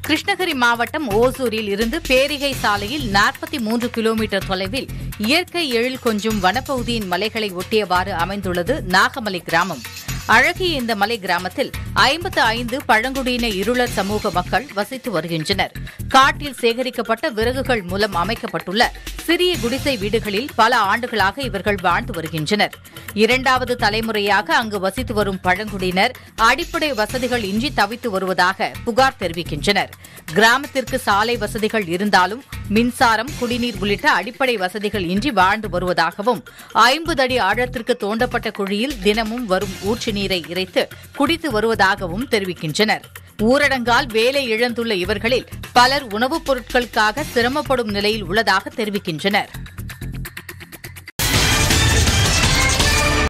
கிருஷ்ணகிரி மாவட்டம் ஓசூரில் இருந்து பேரிகை சாலையில் நாற்பத்தி மூன்று கிலோமீட்டர் தொலைவில் இயற்கை எழில் கொஞ்சும் வனப்பகுதியின் மலைகளை ஒட்டியவாறு அமைந்துள்ளது நாகமலை கிராமம் அழகிய இந்த மலை கிராமத்தில் ஐம்பத்து ஐந்து பழங்குடியின இருளர் சமூக மக்கள் வசித்து வருகின்றனர் காட்டில் சேகரிக்கப்பட்ட விறகுகள் மூலம் அமைக்கப்பட்டுள்ள சிறிய குடிசை வீடுகளில் பல ஆண்டுகளாக இவர்கள் வாழ்ந்து வருகின்றனர் இரண்டாவது தலைமுறையாக அங்கு வசித்து வரும் பழங்குடியினர் அடிப்படை வசதிகள் இன்றி தவித்து வருவதாக புகார் தெரிவிக்கின்றனர் கிராமத்திற்கு சாலை வசதிகள் இருந்தாலும் மின்சாரம் குடிநீர் உள்ளிட்ட அடிப்படை வசதிகள் இன்றி வாழ்ந்து வருவதாகவும் ஐம்பது அடி ஆழத்திற்கு தோண்டப்பட்ட குழியில் தினமும் வரும் ஊற்று நீரை இறைத்து குடித்து வருவதாகவும் தெரிவிக்கின்றனர் ஊரடங்கால் வேலை இழந்துள்ள இவர்களில் பலர் உணவுப் பொருட்களுக்காக சிரமப்படும் நிலையில் உள்ளதாக தெரிவிக்கின்றனர்